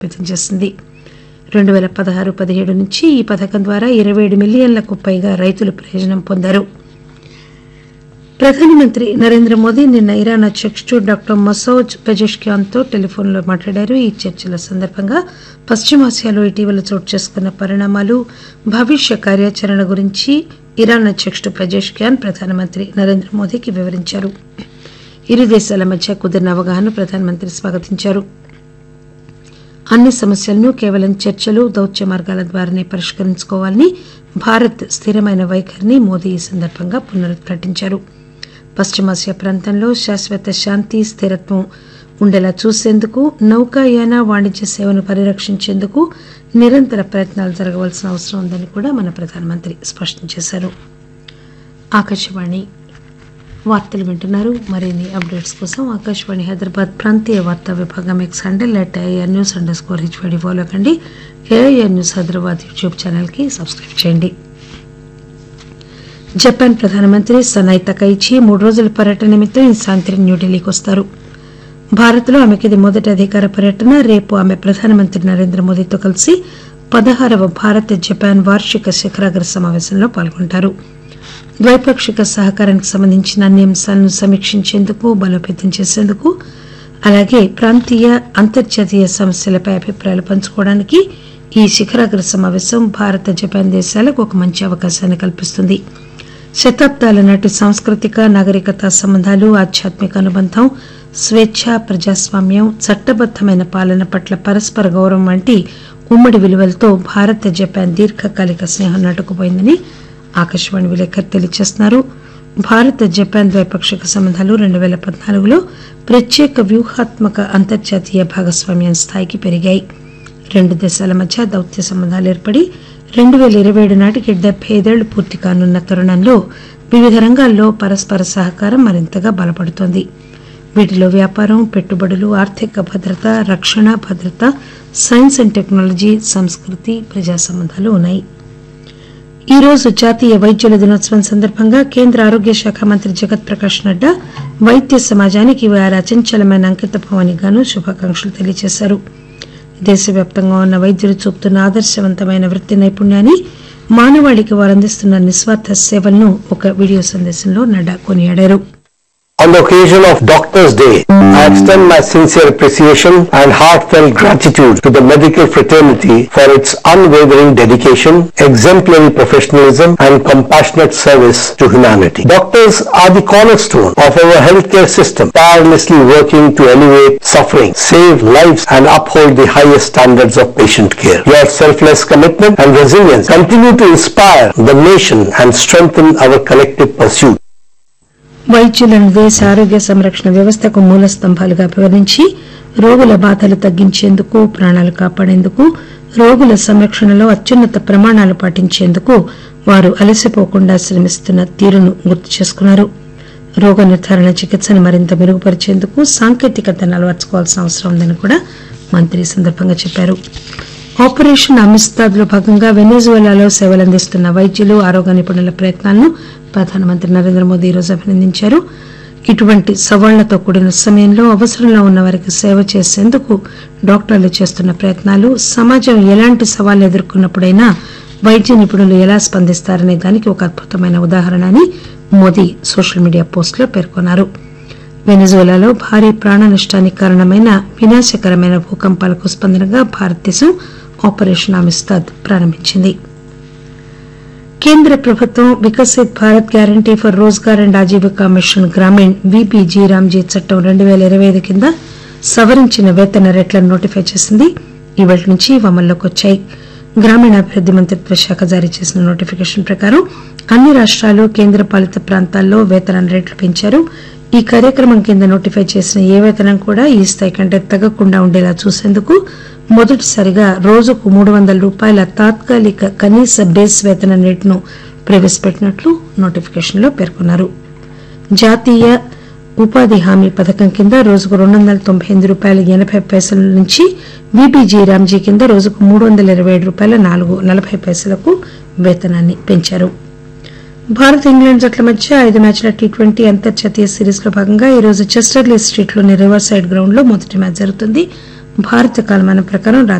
బలోపేతం చేసింది రెండు పేల పదహారు పదిహేడు నుంచి ఈ పథకం ద్వారా ఇరవై ఏడు మిలియన్లకు పైగా రైతులు ప్రయోజనం పొందారు ప్రధానమంత్రి నరేంద్ర మోదీ నిన్న ఇరాన్ అధ్యకుడు డాక్టర్ మసౌద్ పెజెష్కియాన్ తో టెలిఫోన్లో మాట్లాడారు ఈ చర్చల సందర్భంగా పశ్చిమాసియాలో ఇటీవల చోటు చేసుకున్న పరిణామాలు భవిష్య కార్యాచరణ గురించి ఇరాన్ అధ్యకుడు పెజెష్కియాన్ ప్రధానమంత్రి నరేంద్ర మోదీకి వివరించారు ఇరు దేశాల మధ్య కుదిరిన అవగాహన ప్రధానమంత్రి స్వాగతించారు అన్ని సమస్యలను కేవలం చర్చలు దౌత్య మార్గాల ద్వారానే పరిష్కరించుకోవాలని భారత్ స్థిరమైన వైఖరిని మోదీ ఈ సందర్భంగా పునరుద్ఘాటించారు పశ్చిమాసియా ప్రాంతంలో శాశ్వత శాంతి స్థిరత్వం ఉండేలా చూసేందుకు నౌకాయాన వాణిజ్య సేవను పరిరక్షించేందుకు నిరంతర ప్రయత్నాలు జరగవలసిన అవసరం ఉందని కూడా మన ప్రధానమంత్రి స్పష్టం చేశారు ఆకాశవాణి వార్తలు వింటున్నారు మరిన్ని అప్డేట్స్ కోసం ఆకాశవాణి హైదరాబాద్ ప్రాంతీయ వార్తా విభాగం X handle at AR news underscore HYD follow కండి ఏఆర్ న్యూస్ హైదరాబాద్ యూట్యూబ్ ఛానల్కి సబ్స్క్రైబ్ చేయండి జపాన్ ప్రధానమంత్రి సనాయ్ తకైచి మూడు రోజుల పర్యటన నిమిత్తం ఈ సాయంత్రం న్యూఢిల్లీకి వస్తారు భారత్లో ఆమెకి ఇది మొదటి అధికార పర్యటన రేపు ఆమె ప్రధానమంత్రి నరేంద్ర మోదీతో కలిసి పదహారవ భారత్ జపాన్ వార్షిక శిఖరాగ్ర సమావేశంలో పాల్గొంటారు ద్వైపాక్షిక సహకారానికి సంబంధించిన అన్ని అంశాలను సమీక్షించేందుకు బలోపేతం చేసేందుకు అలాగే ప్రాంతీయ అంతర్జాతీయ సమస్యలపై అభిప్రాయాలు పంచుకోవడానికి ఈ శిఖరాగ్ర సమావేశం భారత జపాన్ దేశాలకు ఒక మంచి అవకాశాన్ని కల్పిస్తుంది శతాబ్దాల నాటి సాంస్కృతిక నాగరికత సంబంధాలు ఆధ్యాత్మిక అనుబంధం స్వేచ్ఛ ప్రజాస్వామ్యం చట్టబద్దమైన పాలన పట్ల పరస్పర గౌరవం వంటి ఉమ్మడి విలువలతో భారత్ జపాన్ దీర్ఘకాలిక స్నేహం నాటుకుపోయిందని ఆకాశవాణి విలేకరి తెలియజేస్తున్నారు భారత్ జపాన్ ద్వైపాక్షిక సంబంధాలు రెండు పేల పద్నాలుగులో ప్రత్యేక వ్యూహాత్మక అంతర్జాతీయ భాగస్వామ్యం స్థాయికి పెరిగాయి రెండు దేశాల మధ్య దౌత్య సంబంధాలు ఏర్పడి రెండు పేల ఇరవై ఏడు నాటికి డెబ్బై ఐదేళ్లు పూర్తి కానున్న తరుణంలో వివిధ రంగాల్లో పరస్పర సహకారం మరింతగా బలపడుతోంది వీటిలో వ్యాపారం పెట్టుబడులు ఆర్థిక భద్రత రక్షణ భద్రత సైన్స్ అండ్ టెక్నాలజీ సంస్కృతి ప్రజా సంబంధాలు ఉన్నాయి ఈ రోజు జాతీయ వైద్యుల దినోత్సవం సందర్భంగా కేంద్ర ఆరోగ్య శాఖ మంత్రి జగత్ ప్రకాష్ నడ్డా వైద్య సమాజానికి వారి అచంచలమైన అంకితభావానికి గాను శుభాకాంక్షలు తెలియజేశారు దేశవ్యాప్తంగా ఉన్న వైద్యులు చూపుతున్న ఆదర్శవంతమైన వృత్తి నైపుణ్యాన్ని మానవాళికి వారు అందిస్తున్న నిస్వార్థ సేవలను ఒక వీడియో సందేశంలో నడ్డా కొనియాడారు On the occasion of Doctors' Day, I extend my sincere appreciation and heartfelt gratitude to the medical fraternity for its unwavering dedication, exemplary professionalism, and compassionate service to humanity. Doctors are the cornerstone of our healthcare system, tirelessly working to alleviate suffering, save lives, and uphold the highest standards of patient care. Your selfless commitment and resilience continue to inspire the nation and strengthen our collective pursuit. వైద్యులను దేశ ఆరోగ్య సంరక్షణ వ్యవస్థకు మూల స్తంభాలుగా అభివర్ణించి రోగుల బాధలు తగ్గించేందుకు ప్రాణాలు కాపాడేందుకు రోగుల సంరక్షణలో అత్యున్నత ప్రమాణాలు పాటించేందుకు వారు అలసిపోకుండా శ్రమిస్తున్న తీరును గుర్తు చేసుకున్నారు రోగ నిర్ధారణ చికిత్సను మరింత మెరుగుపరిచేందుకు సాంకేతికతను అలవర్చుకోవాల్సిన అవసరం ఉందని కూడా మంత్రి ఈ సందర్భంగా చెప్పారు ఆపరేషన్ అమిస్తాద్ లో భాగంగా వెనెజువెలాలో సేవలందిస్తున్న వైద్యులు ఆరోగ్య నిపుణుల ప్రయత్నాలను ప్రధానమంత్రి నరేంద్ర మోదీ ఈరోజు అభినందించారు ఇటువంటి సవాళ్లతో కూడిన సమయంలో అవసరంలో ఉన్న వారికి సేవ చేసేందుకు డాక్టర్లు చేస్తున్న ప్రయత్నాలు సమాజం ఎలాంటి సవాళ్లు ఎదుర్కొన్నప్పుడైనా వైద్య నిపుణులు ఎలా స్పందిస్తారనే దానికి ఒక అద్భుతమైన ఉదాహరణ అని మోదీ సోషల్ మీడియా పోస్టులో పేర్కొన్నారు వెనజువెలాలో భారీ ప్రాణ నష్టానికి కారణమైన వినాశకరమైన భూకంపాలకు స్పందనగా భారతదేశం ఆపరేషన్ అమిస్తాద్ ప్రారంభించింది కేంద్ర ప్రభుత్వం Viksit Bharat guarantee for Rozgar and Ajeevika mission Grameen VBG RAMG చట్టం రెండు పేల ఇరవై ఐదు కింద సవరించిన వేతన రేట్లను నోటిఫై చేసింది ఇవాటి నుంచి ఇవి అమల్లోకి వచ్చాయి గ్రామీణాభివృద్ది మంత్రిత్వ శాఖ జారీ చేసిన నోటిఫికేషన్ ప్రకారం అన్ని రాష్ట్రాలు కేంద్ర పాలిత ప్రాంతాల్లో వేతన రేట్లు పెంచారు ఈ కార్యక్రమం కింద నోటిఫై చేసిన ఏ వేతనం కూడా ఈ స్థాయి కంటే తగ్గకుండా ఉండేలా చూసేందుకు మొదటిసారిగా రోజుకు మూడు వందల రూపాయల తాత్కాలిక కనీస బేస్ వేతన రేటును ప్రవేశపెట్టినట్లు నోటిఫికేషన్లో పేర్కొన్నారు జాతీయ ఉపాధి హామీ పథకం కింద రోజుకు రెండు వందల తొంభై ఎనిమిది రూపాయల ఎనభై పైసల నుంచి బీబీజీ రామ్జీ కింద రోజుకు మూడు వందల ఇరవై ఏడు రూపాయల నాలుగు నలభై పైసలకు వేతనాన్ని పెంచారు భారత్ ఇంగ్లాండ్ జట్ల మధ్య ఐదు మ్యాచ్ల టీ ట్వంటీ అంతర్జాతీయ సిరీస్ లో భాగంగా ఈ రోజు చెస్టర్లీ స్ట్రీట్ లోని రివర్ సైడ్ గ్రౌండ్ లో మొదటి మ్యాచ్ జరుగుతుంది భారత కాలమానం ప్రకారం